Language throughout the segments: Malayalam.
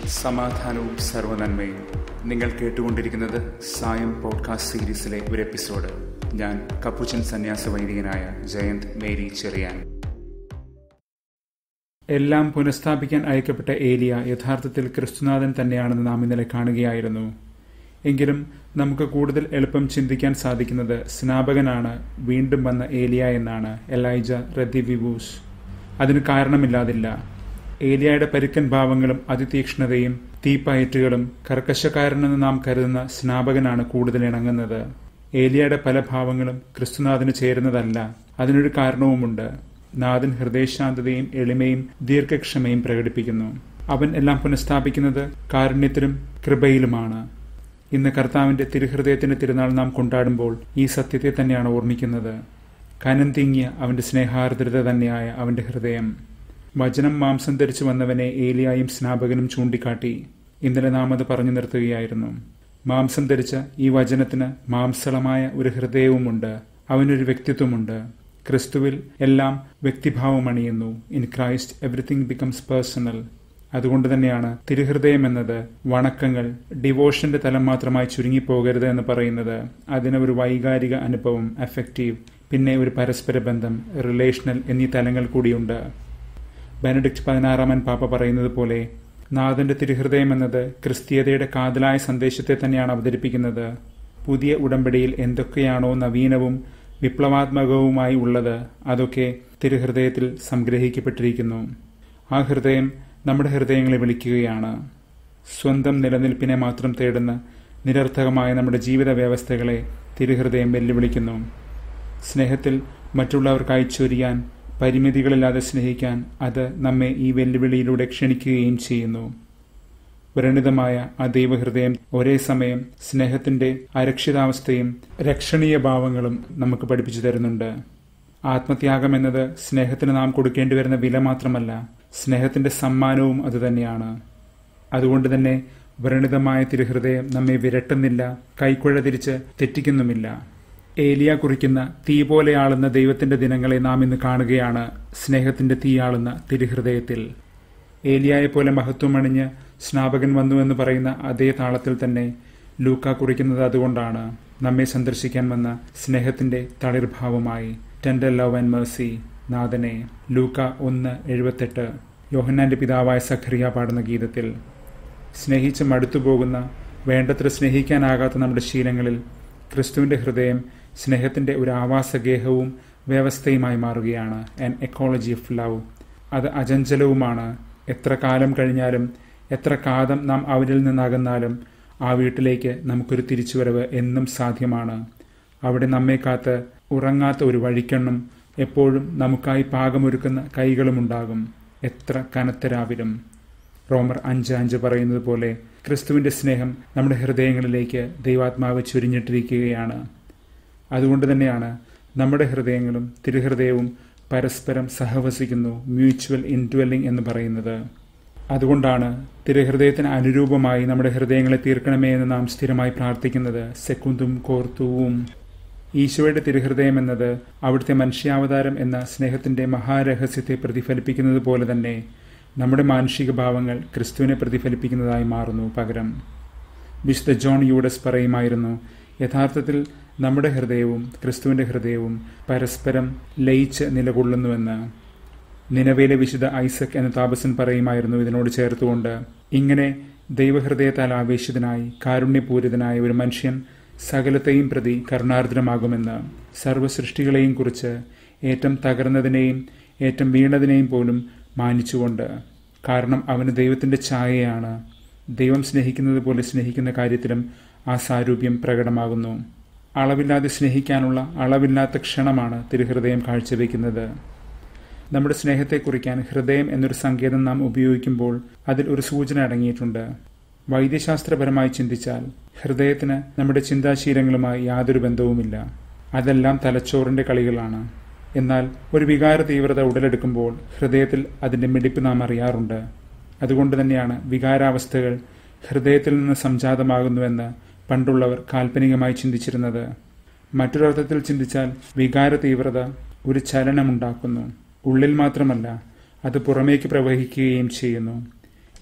സമാധാനവും സർവനന്മയും നിങ്ങൾ കേട്ടുകൊണ്ടിരിക്കുന്നത് സായം പോഡ്കാസ്റ്റ് സീരീസിലെ ഒരു എപ്പിസോഡ് ഞാൻ കപ്പുച്ചൻ സന്യാസ വൈദികനായ ജയന്ത് മേരി ചെറിയാൻ എല്ലാം പുനഃസ്ഥാപിക്കാൻ അയക്കപ്പെട്ട ഏലിയ യഥാർത്ഥത്തിൽ ക്രിസ്തുനാഥൻ തന്നെയാണെന്ന് നാം ഇന്നലെ കാണുകയായിരുന്നു എങ്കിലും നമുക്ക് കൂടുതൽ എളുപ്പം ചിന്തിക്കാൻ സാധിക്കുന്നത് സ്നാപകനാണ് വീണ്ടും വന്ന ഏലിയ എന്നാണ് എലൈജ റദ്ദി വിവൂസ് അതിന് കാരണമില്ലാതില്ല ഏലിയയുടെ പരുക്കൻ ഭാവങ്ങളും അതിതീക്ഷ്ണതയും തീപ്പയറ്റുകളും കർക്കശക്കാരനെന്ന് നാം കരുതുന്ന സ്നാപകനാണ് കൂടുതൽ ഇണങ്ങുന്നത് ഏലിയയുടെ പല ഭാവങ്ങളും ക്രിസ്തുനാഥന് ചേരുന്നതല്ല അതിനൊരു കാരണവുമുണ്ട് നാഥൻ ഹൃദയശാന്തതയും എളിമയും ദീർഘക്ഷമയും പ്രകടിപ്പിക്കുന്നു അവൻ എല്ലാം പുനഃസ്ഥാപിക്കുന്നത് കാരുണ്യത്തിലും കൃപയിലുമാണ് ഇന്ന് കർത്താവിന്റെ തിരുഹൃദയത്തിന്റെ തിരുനാൾ നാം കൊണ്ടാടുമ്പോൾ ഈ സത്യത്തെ തന്നെയാണ് ഓർമ്മിക്കുന്നത് കനം തിങ്ങിയ അവന്റെ സ്നേഹാർദ്രത തന്നെയായ അവന്റെ ഹൃദയം വചനം മാംസം ധരിച്ചു വന്നവനെ ഏലിയായും സ്നാപകനും ചൂണ്ടിക്കാട്ടി ഇന്നലെ നാം അത് പറഞ്ഞു നിർത്തുകയായിരുന്നു മാംസം ധരിച്ച ഈ വചനത്തിന് മാംസളമായ ഒരു ഹൃദയവുമുണ്ട് അവനൊരു വ്യക്തിത്വമുണ്ട് ക്രിസ്തുവിൽ എല്ലാം വ്യക്തിഭാവം അണിയുന്നു in Christ everything becomes personal അതുകൊണ്ട് തന്നെയാണ് തിരുഹൃദയം എന്നത് വണക്കങ്ങൾ ഡിവോഷന്റെ തലം മാത്രമായി ചുരുങ്ങിപ്പോകരുത് എന്ന് പറയുന്നത് അതിന് ഒരു വൈകാരിക അനുഭവം അഫക്റ്റീവ് പിന്നെ ഒരു പരസ്പര ബന്ധം റിലേഷണൽ എന്നീ തലങ്ങൾ കൂടിയുണ്ട് ബെനഡിക്ട് പതിനാറാമൻ പാപ്പ പറയുന്നത് പോലെ നാഥന്റെ തിരുഹൃദയം എന്നത് ക്രിസ്തീയതയുടെ കാതലായ സന്ദേശത്തെ തന്നെയാണ് അവതരിപ്പിക്കുന്നത് പുതിയ ഉടമ്പടിയിൽ എന്തൊക്കെയാണോ നവീനവും വിപ്ലവാത്മകവുമായി ഉള്ളത് അതൊക്കെ തിരുഹൃദയത്തിൽ സംഗ്രഹിക്കപ്പെട്ടിരിക്കുന്നു ആ ഹൃദയം നമ്മുടെ ഹൃദയങ്ങളെ വിളിക്കുകയാണ് സ്വന്തം നിലനിൽപ്പിനെ മാത്രം തേടുന്ന നിരർത്ഥകമായ നമ്മുടെ ജീവിത വ്യവസ്ഥകളെ തിരുഹൃദയം വെല്ലുവിളിക്കുന്നു സ്നേഹത്തിൽ മറ്റുള്ളവർക്കായി ചൊരിയാൻ പരിമിതികളില്ലാതെ സ്നേഹിക്കാൻ അത് നമ്മെ ഈ വെല്ലുവിളിയിലൂടെ ക്ഷണിക്കുകയും ചെയ്യുന്നു വ്രണിതമായ ആ ദൈവഹൃദയം ഒരേ സമയം സ്നേഹത്തിന്റെ അരക്ഷിതാവസ്ഥയും രക്ഷണീയ ഭാവങ്ങളും നമുക്ക് പഠിപ്പിച്ചു തരുന്നുണ്ട് ആത്മത്യാഗം എന്നത് സ്നേഹത്തിന് നാം കൊടുക്കേണ്ടി വരുന്ന വില മാത്രമല്ല സ്നേഹത്തിന്റെ സമ്മാനവും അതുതന്നെയാണ് അതുകൊണ്ട് തന്നെ വ്രണിതമായ തിരുഹൃദയം നമ്മെ വിരട്ടുന്നില്ല കൈക്കുഴ തിരിച്ച് തെറ്റിക്കുന്നുമില്ല ഏലിയ കുറിക്കുന്ന തീ പോലെയാളുന്ന ദൈവത്തിന്റെ ദിനങ്ങളെ നാം ഇന്ന് കാണുകയാണ് സ്നേഹത്തിന്റെ തീയാളുന്ന തിരുഹൃദയത്തിൽ ഏലിയായെ പോലെ മഹത്വമണിഞ്ഞ് സ്നാപകൻ വന്നു എന്ന് പറയുന്ന അതേ താളത്തിൽ തന്നെ ലൂക്ക കുറിക്കുന്നത് അതുകൊണ്ടാണ് നമ്മെ സന്ദർശിക്കാൻ വന്ന സ്നേഹത്തിന്റെ തളിർഭാവമായി ടെൻഡർ ലവ് ആൻഡ് മേഴ്സി നാഥനെ ലൂക്ക ഒന്ന് എഴുപത്തെട്ട് യോഹന്നാന്റെ പിതാവായ സഖറിയ പാടുന്ന ഗീതത്തിൽ സ്നേഹിച്ച് മടുത്തുപോകുന്ന വേണ്ടത്ര സ്നേഹിക്കാനാകാത്ത നമ്മുടെ ശീലങ്ങളിൽ ക്രിസ്തുവിന്റെ ഹൃദയം സ്നേഹത്തിന്റെ ഒരു ആവാസഗേഹവും വ്യവസ്ഥയുമായി മാറുകയാണ് ആൻ എക്കോളജി ഓഫ് ലവ് അത് അചഞ്ചലവുമാണ് എത്ര കാലം കഴിഞ്ഞാലും എത്ര കാതം നാം അവരിൽ നിന്നകന്നാലും ആ വീട്ടിലേക്ക് നമുക്കൊരു തിരിച്ചുവരവ് എന്നും സാധ്യമാണ് അവിടെ നമ്മെ കാത്ത് ഉറങ്ങാത്ത ഒരു വഴിക്കണ്ണും എപ്പോഴും നമുക്കായി പാകമൊരുക്കുന്ന കൈകളുമുണ്ടാകും എത്ര കനത്ത രാവിലും റോമർ അഞ്ച് അഞ്ച് പറയുന്നത് പോലെ ക്രിസ്തുവിന്റെ സ്നേഹം നമ്മുടെ ഹൃദയങ്ങളിലേക്ക് ദൈവാത്മാവ് ചുരിഞ്ഞിട്ടിരിക്കുകയാണ് അതുകൊണ്ട് തന്നെയാണ് നമ്മുടെ ഹൃദയങ്ങളും തിരുഹൃദയവും പരസ്പരം സഹവസിക്കുന്നു മ്യൂച്വൽ ഇൻഡ്വെല്ലിംഗ് എന്ന് പറയുന്നത് അതുകൊണ്ടാണ് തിരുഹൃദയത്തിന് അനുരൂപമായി നമ്മുടെ ഹൃദയങ്ങളെ തീർക്കണമേ എന്ന് നാം സ്ഥിരമായി പ്രാർത്ഥിക്കുന്നത് സെക്കുന്തും കോർത്തുവും ഈശോയുടെ തിരുഹൃദയം എന്നത് അവിടുത്തെ മനുഷ്യാവതാരം എന്ന സ്നേഹത്തിന്റെ മഹാരഹസ്യത്തെ പ്രതിഫലിപ്പിക്കുന്നത് പോലെ തന്നെ നമ്മുടെ മാനുഷിക ഭാവങ്ങൾ ക്രിസ്തുവിനെ പ്രതിഫലിപ്പിക്കുന്നതായി മാറുന്നു പകരം വിശുദ്ധ ജോൺ യൂഡസ് പറയുമായിരുന്നു യഥാർത്ഥത്തിൽ നമ്മുടെ ഹൃദയവും ക്രിസ്തുവിന്റെ ഹൃദയവും പരസ്പരം ലയിച്ച് നിലകൊള്ളുന്നുവെന്ന് നിലവിലെ വിശുദ്ധ ഐസക് എന്ന താപസൻ പറയുമായിരുന്നു ഇതിനോട് ചേർത്തുകൊണ്ട് ഇങ്ങനെ ദൈവഹൃദയത്താൽ ആവേശിതനായി കാരുണ്യപൂരിതനായ ഒരു മനുഷ്യൻ സകലത്തെയും പ്രതി കരുണാർദ്രമാകുമെന്ന് സർവ്വസൃഷ്ടികളെയും കുറിച്ച് ഏറ്റവും തകർന്നതിനെയും ഏറ്റവും വീണതിനെയും പോലും മാനിച്ചുകൊണ്ട് കാരണം അവന് ദൈവത്തിന്റെ ഛായയാണ് ദൈവം സ്നേഹിക്കുന്നത് പോലെ സ്നേഹിക്കുന്ന കാര്യത്തിലും ആ സാരൂപ്യം പ്രകടമാകുന്നു അളവില്ലാതെ സ്നേഹിക്കാനുള്ള അളവില്ലാത്ത ക്ഷണമാണ് തിരുഹൃദയം കാഴ്ചവെക്കുന്നത് നമ്മുടെ സ്നേഹത്തെ കുറിക്കാൻ ഹൃദയം എന്നൊരു സങ്കേതം നാം ഉപയോഗിക്കുമ്പോൾ അതിൽ ഒരു സൂചന അടങ്ങിയിട്ടുണ്ട് വൈദ്യശാസ്ത്രപരമായി ചിന്തിച്ചാൽ ഹൃദയത്തിന് നമ്മുടെ ചിന്താശീലങ്ങളുമായി യാതൊരു ബന്ധവുമില്ല അതെല്ലാം തലച്ചോറിന്റെ കളികളാണ് എന്നാൽ ഒരു വികാര തീവ്രത ഉടലെടുക്കുമ്പോൾ ഹൃദയത്തിൽ അതിന്റെ മിടിപ്പ് നാം അറിയാറുണ്ട് അതുകൊണ്ട് തന്നെയാണ് വികാരാവസ്ഥകൾ ഹൃദയത്തിൽ നിന്ന് സംജാതമാകുന്നുവെന്ന് പണ്ടുള്ളവർ കാൽപ്പനികമായി ചിന്തിച്ചിരുന്നത് മറ്റൊരർത്ഥത്തിൽ ചിന്തിച്ചാൽ വികാര തീവ്രത ഒരു ചലനമുണ്ടാക്കുന്നു ഉള്ളിൽ മാത്രമല്ല അത് പുറമേക്ക് പ്രവഹിക്കുകയും ചെയ്യുന്നു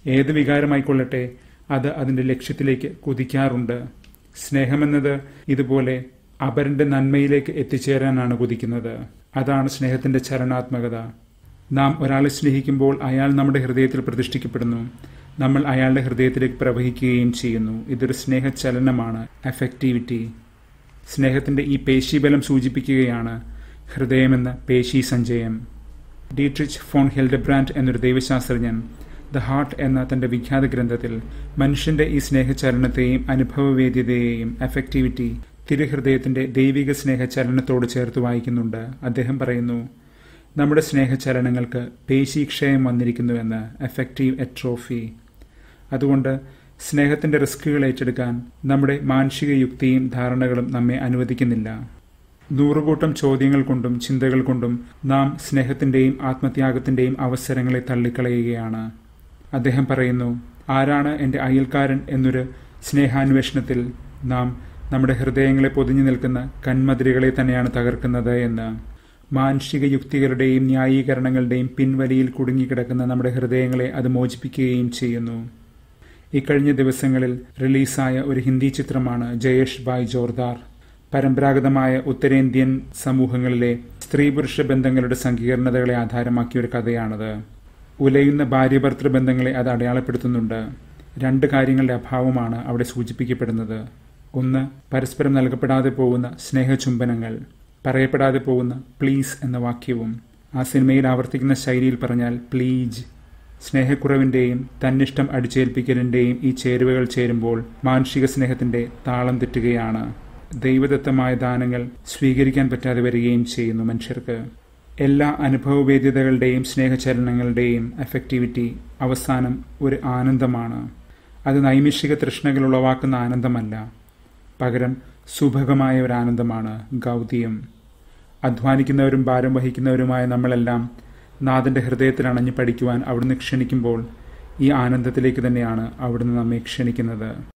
ഏത് വികാരമായിക്കൊള്ളട്ടെ അത് അതിന്റെ ലക്ഷ്യത്തിലേക്ക് കുതിക്കാറുണ്ട് സ്നേഹമെന്നത് ഇതുപോലെ അപരന്റെ നന്മയിലേക്ക് എത്തിച്ചേരാനാണ് കുതിക്കുന്നത് അതാണ് സ്നേഹത്തിന്റെ ചലനാത്മകത നാം ഒരാളെ സ്നേഹിക്കുമ്പോൾ അയാൾ നമ്മുടെ ഹൃദയത്തിൽ പ്രതിഷ്ഠിക്കപ്പെടുന്നു നമ്മൾ അയാളുടെ ഹൃദയത്തിലേക്ക് പ്രവഹിക്കുകയും ചെയ്യുന്നു ഇതൊരു സ്നേഹചലനമാണ് അഫക്റ്റിവിറ്റി സ്നേഹത്തിന്റെ ഈ പേശീബലം സൂചിപ്പിക്കുകയാണ് ഹൃദയമെന്ന പേശി സഞ്ചയം ഡീട്രിച്ച് ഫോൺ ഹെൽഡബ്രാൻഡ് എന്നൊരു ദൈവശാസ്ത്രജ്ഞൻ ദ ഹാർട്ട് എന്ന തന്റെ വിഖ്യാത ഗ്രന്ഥത്തിൽ മനുഷ്യന്റെ ഈ സ്നേഹചലനത്തെയും അനുഭവവേദ്യതയെയും അഫക്റ്റിവിറ്റി തിരുഹൃദയത്തിന്റെ ദൈവിക സ്നേഹചലനത്തോട് ചേർത്ത് വായിക്കുന്നുണ്ട് അദ്ദേഹം പറയുന്നു നമ്മുടെ സ്നേഹചലനങ്ങൾക്ക് പേശീക്ഷയം വന്നിരിക്കുന്നുവെന്ന് എഫക്റ്റീവ് എട്രോഫി അതുകൊണ്ട് സ്നേഹത്തിന്റെ റിസ്കുകൾ ഏറ്റെടുക്കാൻ നമ്മുടെ മാനസിക യുക്തിയും ധാരണകളും നമ്മെ അനുവദിക്കുന്നില്ല നൂറുകൂട്ടം ചോദ്യങ്ങൾ കൊണ്ടും ചിന്തകൾ കൊണ്ടും നാം സ്നേഹത്തിന്റെയും ആത്മത്യാഗത്തിന്റെയും അവസരങ്ങളെ തള്ളിക്കളയുകയാണ് അദ്ദേഹം പറയുന്നു ആരാണ് എൻ്റെ അയൽക്കാരൻ എന്നൊരു സ്നേഹാന്വേഷണത്തിൽ നാം നമ്മുടെ ഹൃദയങ്ങളെ പൊതിഞ്ഞു നിൽക്കുന്ന കൺമതിരികളെ തന്നെയാണ് തകർക്കുന്നത് എന്ന് മാനുഷിക യുക്തികളുടെയും ന്യായീകരണങ്ങളുടെയും പിൻവലിയിൽ കുടുങ്ങിക്കിടക്കുന്ന നമ്മുടെ ഹൃദയങ്ങളെ അത് മോചിപ്പിക്കുകയും ചെയ്യുന്നു ഇക്കഴിഞ്ഞ ദിവസങ്ങളിൽ റിലീസായ ഒരു ഹിന്ദി ചിത്രമാണ് ജയേഷ് ബായ് ജോർദാർ പരമ്പരാഗതമായ ഉത്തരേന്ത്യൻ സമൂഹങ്ങളിലെ സ്ത്രീ പുരുഷ ബന്ധങ്ങളുടെ സങ്കീർണതകളെ ആധാരമാക്കിയ ഒരു കഥയാണത് ഉലയുന്ന ഭാര്യഭർത്തൃ ബന്ധങ്ങളെ അത് അടയാളപ്പെടുത്തുന്നുണ്ട് രണ്ട് കാര്യങ്ങളുടെ അഭാവമാണ് അവിടെ സൂചിപ്പിക്കപ്പെടുന്നത് ഒന്ന് പരസ്പരം നൽകപ്പെടാതെ പോകുന്ന സ്നേഹചുംബനങ്ങൾ പറയപ്പെടാതെ പോകുന്ന പ്ലീസ് എന്ന വാക്യവും ആ സിനിമയിൽ ആവർത്തിക്കുന്ന ശൈലിയിൽ പറഞ്ഞാൽ പ്ലീജ് സ്നേഹക്കുറവിന്റെയും തന്നിഷ്ടം അടിച്ചേൽപ്പിക്കലിന്റെയും ഈ ചേരുവകൾ ചേരുമ്പോൾ മാനുഷിക സ്നേഹത്തിന്റെ താളം തെറ്റുകയാണ് ദൈവദത്തമായ ദാനങ്ങൾ സ്വീകരിക്കാൻ പറ്റാതെ വരികയും ചെയ്യുന്നു മനുഷ്യർക്ക് എല്ലാ അനുഭവവേദ്യതകളുടെയും സ്നേഹചലനങ്ങളുടെയും എഫക്റ്റിവിറ്റി അവസാനം ഒരു ആനന്ദമാണ് അത് നൈമിഷിക തൃഷ്ണകൾ ഉളവാക്കുന്ന ആനന്ദമല്ല പകരം സുഭഗമായ ഒരു ആനന്ദമാണ് ഗൗതിയം അധ്വാനിക്കുന്നവരും ഭാരം വഹിക്കുന്നവരുമായ നമ്മളെല്ലാം നാഥന്റെ ഹൃദയത്തിൽ അണഞ്ഞു പഠിക്കുവാൻ അവിടുന്ന് ക്ഷണിക്കുമ്പോൾ ഈ ആനന്ദത്തിലേക്ക് തന്നെയാണ് അവിടുന്ന് നമ്മെ ക്ഷണിക്കുന്നത്